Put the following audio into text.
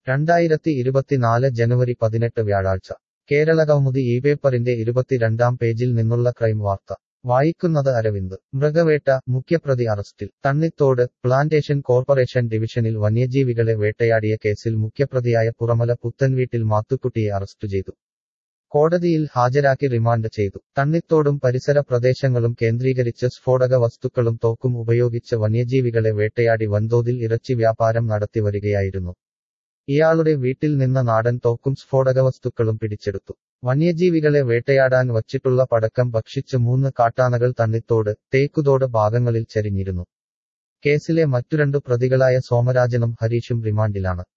രണ്ടായിരത്തി ഇരുപത്തിനാല് ജനുവരി പതിനെട്ട് വ്യാഴാഴ്ച കേരള കൗമുദി ഈ പേപ്പറിന്റെ ഇരുപത്തിരണ്ടാം പേജിൽ നിന്നുള്ള ക്രൈം വാർത്ത വായിക്കുന്നത് അരവിന്ദ് മൃഗവേട്ട മുഖ്യപ്രതി അറസ്റ്റിൽ തണ്ണിത്തോട് പ്ലാന്റേഷൻ കോർപ്പറേഷൻ ഡിവിഷനിൽ വന്യജീവികളെ വേട്ടയാടിയ കേസിൽ മുഖ്യപ്രതിയായ പുറമല പുത്തൻവീട്ടിൽ മാത്തുക്കുട്ടിയെ അറസ്റ്റ് ചെയ്തു കോടതിയിൽ ഹാജരാക്കി റിമാൻഡ് ചെയ്തു തണ്ണിത്തോടും പരിസര പ്രദേശങ്ങളും കേന്ദ്രീകരിച്ച് സ്ഫോടക വസ്തുക്കളും തോക്കും ഉപയോഗിച്ച് വന്യജീവികളെ വേട്ടയാടി വൻതോതിൽ ഇറച്ചി വ്യാപാരം നടത്തിവരികയായിരുന്നു ഇയാളുടെ വീട്ടിൽ നിന്ന് നാടൻ തോക്കും സ്ഫോടക വസ്തുക്കളും പിടിച്ചെടുത്തു വന്യജീവികളെ വേട്ടയാടാൻ വച്ചിട്ടുള്ള പടക്കം ഭക്ഷിച്ച് മൂന്ന് കാട്ടാനകൾ തണ്ണിത്തോട് തേക്കുതോട് ഭാഗങ്ങളിൽ ചരിഞ്ഞിരുന്നു കേസിലെ മറ്റു രണ്ടു പ്രതികളായ സോമരാജനും ഹരീഷും റിമാൻഡിലാണ്